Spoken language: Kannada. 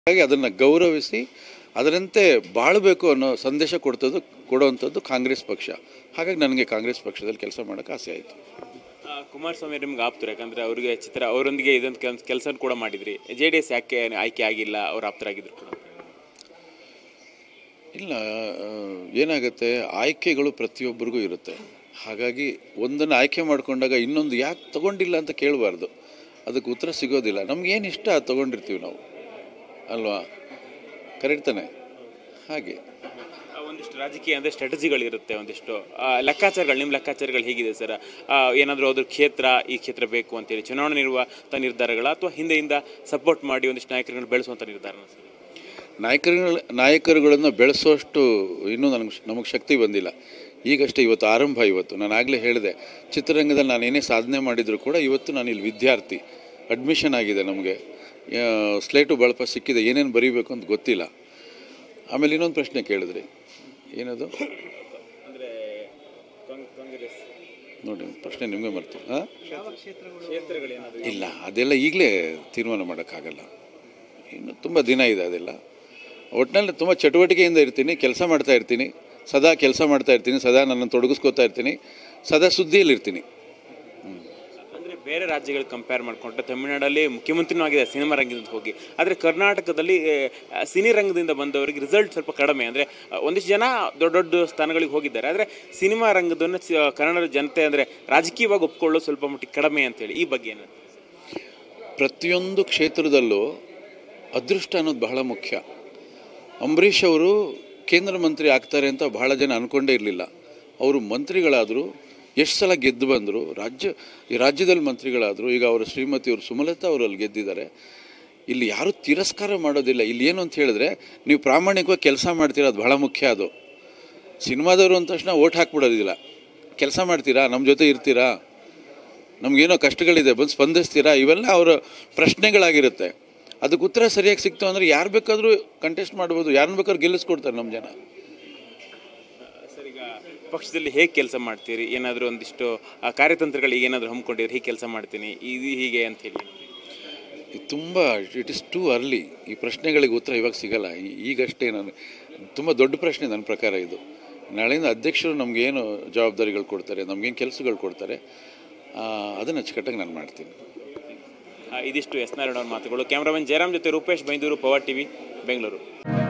ಹಾಗಾಗಿ ಅದನ್ನು ಗೌರವಿಸಿ ಅದರಂತೆ ಬಾಳಬೇಕು ಅನ್ನೋ ಸಂದೇಶ ಕೊಡ್ತದ್ದು ಕೊಡುವಂಥದ್ದು ಕಾಂಗ್ರೆಸ್ ಪಕ್ಷ ಹಾಗಾಗಿ ನನಗೆ ಕಾಂಗ್ರೆಸ್ ಪಕ್ಷದಲ್ಲಿ ಕೆಲಸ ಮಾಡೋಕ್ಕೆ ಆಸೆ ಆಯಿತು ಆ, ಕುಮಾರಸ್ವಾಮಿ ನಿಮ್ಗೆ ಆಪ್ತರು ಯಾಕಂದ್ರೆ ಅವರಿಗೆ ಚಿತ್ರ ಅವರೊಂದಿಗೆ ಇದೊಂದು ಕೆಲಸ ಕೆಲಸ ಕೂಡ ಮಾಡಿದ್ರಿ ಜೆ ಡಿ ಎಸ್ ಯಾಕೆ ಆಯ್ಕೆ ಆಗಿಲ್ಲ ಅವ್ರು ಆಪ್ತರಾಗಿದ್ರು ಕೂಡ ಇಲ್ಲ ಆ, ಏನಾಗುತ್ತೆ ಆಯ್ಕೆಗಳು ಪ್ರತಿಯೊಬ್ಬರಿಗೂ ಇರುತ್ತೆ ಹಾಗಾಗಿ ಒಂದನ್ನು ಆಯ್ಕೆ ಮಾಡಿಕೊಂಡಾಗ ಇನ್ನೊಂದು ಯಾಕೆ ತಗೊಂಡಿಲ್ಲ ಅಂತ ಕೇಳಬಾರ್ದು ಅದಕ್ಕೆ ಉತ್ತರ ಸಿಗೋದಿಲ್ಲ ನಮ್ಗೆ ಏನು ಇಷ್ಟ ಅದು ತಗೊಂಡಿರ್ತೀವಿ ನಾವು ಅಲ್ವಾ ಕರೆಕ್ಟ್ ತಾನೆ ಹಾಗೆ ಆ, ಒಂದಿಷ್ಟು ರಾಜಕೀಯ ಅಂದರೆ ಸ್ಟ್ರಾಟಜಿಗಳಿರುತ್ತೆ ಒಂದಿಷ್ಟು ಆ, ಲೆಕ್ಕಾಚಾರಗಳು ನಿಮ್ಮ ಲೆಕ್ಕಾಚಾರಗಳು ಹೇಗಿದೆ ಸರ್ ಏನಾದರೂ ಅದ್ರ ಕ್ಷೇತ್ರ ಈ ಕ್ಷೇತ್ರ ಬೇಕು ಅಂತೇಳಿ ಚುನಾವಣೆ ನಿರ್ವಾಹ ನಿರ್ಧಾರಗಳ ಅಥವಾ ಹಿಂದೆಯಿಂದ ಸಪೋರ್ಟ್ ಮಾಡಿ ಒಂದಿಷ್ಟು ನಾಯಕರುಗಳನ್ನ ಬೆಳೆಸುವಂಥ ನಿರ್ಧಾರನ ಸರ್ ನಾಯಕರುಗಳ ನಾಯಕರುಗಳನ್ನು ಬೆಳೆಸೋಷ್ಟು ಇನ್ನೂ ನನಗೆ ನಮಗೆ ಶಕ್ತಿ ಬಂದಿಲ್ಲ ಈಗಷ್ಟೇ ಇವತ್ತು ಆರಂಭ ಇವತ್ತು ನಾನು ಆಗಲೇ ಹೇಳಿದೆ ಚಿತ್ರರಂಗದಲ್ಲಿ ನಾನು ಏನೇ ಸಾಧನೆ ಮಾಡಿದರೂ ಕೂಡ ಇವತ್ತು ನಾನು ಇಲ್ಲಿ ವಿದ್ಯಾರ್ಥಿ ಅಡ್ಮಿಷನ್ ಆಗಿದೆ ನಮಗೆ ಸ್ಲೇಟು ಬಳಪ ಸಿಕ್ಕಿದೆ ಏನೇನು ಬರೀಬೇಕು ಅಂತ ಗೊತ್ತಿಲ್ಲ ಆಮೇಲೆ ಇನ್ನೊಂದು ಪ್ರಶ್ನೆ ಕೇಳಿದ್ರಿ ಏನದು ಅಂದರೆ ಕಾಂಗ್ರೆಸ್ ನೋಡಿ ಪ್ರಶ್ನೆ ನಿಮಗೆ ಮರ್ತು ಹಾಂ ಕ್ಷೇತ್ರಗಳೇನಾದರೂ ಇಲ್ಲ ಅದೆಲ್ಲ ಈಗಲೇ ತೀರ್ಮಾನ ಮಾಡೋಕ್ಕಾಗಲ್ಲ ಇನ್ನು ತುಂಬ ದಿನ ಇದೆ ಅದೆಲ್ಲ ಒಟ್ಟಿನಲ್ಲಿ ತುಂಬ ಚಟುವಟಿಕೆಯಿಂದ ಇರ್ತೀನಿ ಕೆಲಸ ಮಾಡ್ತಾ ಇರ್ತೀನಿ ಸದಾ ಕೆಲಸ ಮಾಡ್ತಾ ಇರ್ತೀನಿ ಸದಾ ನನ್ನನ್ನು ತೊಡಗಿಸ್ಕೋತಾ ಇರ್ತೀನಿ ಸದಾ ಸುದ್ದಿಯಲ್ಲಿ ಇರ್ತೀನಿ ಅಂದರೆ ಬೇರೆ ರಾಜ್ಯಗಳು ಕಂಪೇರ್ ಮಾಡಿಕೊಂಡ್ರೆ ತಮಿಳುನಾಡಲ್ಲಿ ಮುಖ್ಯಮಂತ್ರಿನೂ ಆಗಿದೆ ಸಿನಿಮಾ ರಂಗದಿಂದ ಹೋಗಿ ಆದರೆ ಕರ್ನಾಟಕದಲ್ಲಿ ಆ, ಸಿನಿ ರಂಗದಿಂದ ಬಂದವರಿಗೆ ರಿಸಲ್ಟ್ ಸ್ವಲ್ಪ ಕಡಿಮೆ ಅಂದರೆ ಒಂದಿಷ್ಟು ಜನ ದೊಡ್ಡ ದೊಡ್ಡ ಸ್ಥಾನಗಳಿಗೆ ಹೋಗಿದ್ದಾರೆ ಆದರೆ ಸಿನಿಮಾ ರಂಗದನ್ನು ಸಿ- ಕನ್ನಡ ಜನತೆ ಅಂದರೆ ರಾಜಕೀಯವಾಗಿ ಒಪ್ಕೊಳ್ಳೋದು ಸ್ವಲ್ಪ ಮಟ್ಟಿಗೆ ಕಡಿಮೆ ಅಂತೇಳಿ ಈ ಬಗ್ಗೆ ಏನು ಪ್ರತಿಯೊಂದು ಕ್ಷೇತ್ರದಲ್ಲೂ ಅದೃಷ್ಟ ಅನ್ನೋದು ಬಹಳ ಮುಖ್ಯ ಅಂಬರೀಷ್ ಅವರು ಕೇಂದ್ರ ಮಂತ್ರಿ ಆಗ್ತಾರೆ ಅಂತ ಬಹಳ ಜನ ಅಂದ್ಕೊಂಡೇ ಇರಲಿಲ್ಲ ಅವರು ಮಂತ್ರಿಗಳಾದರು ಎಷ್ಟು ಸಲ ಗೆದ್ದು ಬಂದರು ರಾಜ್ಯ ಈ ರಾಜ್ಯದಲ್ಲಿ ಮಂತ್ರಿಗಳಾದರು ಈಗ ಅವರ ಶ್ರೀಮತಿಯವರು ಸುಮಲತಾ ಅವರು ಅಲ್ಲಿ ಗೆದ್ದಿದ್ದಾರೆ ಇಲ್ಲಿ ಯಾರೂ ತಿರಸ್ಕಾರ ಮಾಡೋದಿಲ್ಲ ಇಲ್ಲಿ ಏನು ಅಂತ ಹೇಳಿದ್ರೆ ನೀವು ಪ್ರಾಮಾಣಿಕವಾಗಿ ಕೆಲಸ ಮಾಡ್ತೀರಾ ಅದು ಬಹಳ ಮುಖ್ಯ ಅದು ಸಿನಿಮಾದವರು ಅಂದ ತಕ್ಷಣ ಓಟ್ ಹಾಕ್ಬಿಡೋದಿಲ್ಲ ಕೆಲಸ ಮಾಡ್ತೀರಾ ನಮ್ಮ ಜೊತೆ ಇರ್ತೀರಾ ನಮಗೇನೋ ಕಷ್ಟಗಳಿದೆ ಬಂದು ಸ್ಪಂದಿಸ್ತೀರಾ ಇವೆಲ್ಲ ಅವರ ಪ್ರಶ್ನೆಗಳಾಗಿರುತ್ತೆ ಅದಕ್ಕೆ ಉತ್ತರ ಸರಿಯಾಗಿ ಸಿಕ್ತು ಅಂದರೆ ಯಾರು ಬೇಕಾದರೂ ಕಂಟೆಸ್ಟ್ ಮಾಡ್ಬೋದು ಯಾರನ್ನ ಬೇಕಾದ್ರೂ ಗೆಲ್ಲಿಸ್ಕೊಡ್ತಾರೆ ನಮ್ಮ ಜನ ಸರ್ ಈಗ ಪಕ್ಷದಲ್ಲಿ ಹೇಗೆ ಕೆಲಸ ಮಾಡ್ತೀರಿ ಏನಾದರೂ ಒಂದಿಷ್ಟು ಆ, ಕಾರ್ಯತಂತ್ರಗಳಿಗೆ ಏನಾದರೂ ಹಮ್ಮಿಕೊಂಡಿದ್ರೆ ಹೀಗೆ ಕೆಲಸ ಮಾಡ್ತೀನಿ ಇದು ಹೀಗೆ ಅಂತ ಹೇಳಿ ಇದು ತುಂಬ ಇಟ್ ಇಸ್ ಟೂ ಅರ್ಲಿ ಈ ಪ್ರಶ್ನೆಗಳಿಗೆ ಉತ್ತರ ಇವಾಗ ಸಿಗಲ್ಲ ಈ- ಈಗಷ್ಟೇ ನಾನು ತುಂಬ ದೊಡ್ಡ ಪ್ರಶ್ನೆ ನನ್ನ ಪ್ರಕಾರ ಇದು ನಾಳೆಯಿಂದ ಅಧ್ಯಕ್ಷರು ನಮಗೇನು ಜವಾಬ್ದಾರಿಗಳು ಕೊಡ್ತಾರೆ ನಮಗೇನು ಕೆಲಸಗಳು ಕೊಡ್ತಾರೆ ಅದನ್ನು ಅಚ್ಚುಕಟ್ಟಾಗಿ ನಾನು ಮಾಡ್ತೀನಿ ಆ, ಇದಿಷ್ಟು ಎಸ್ ನಾರಾಯಣ ಅವ್ರ ಮಾತುಗಳು ಕ್ಯಾಮ್ರಾಮನ್ ಜಯರಾಮ್ ಜೊತೆ ರೂಪೇಶ್ ಬೈಂದೂರು ಪವರ್ ಟಿವಿ ಬೆಂಗಳೂರು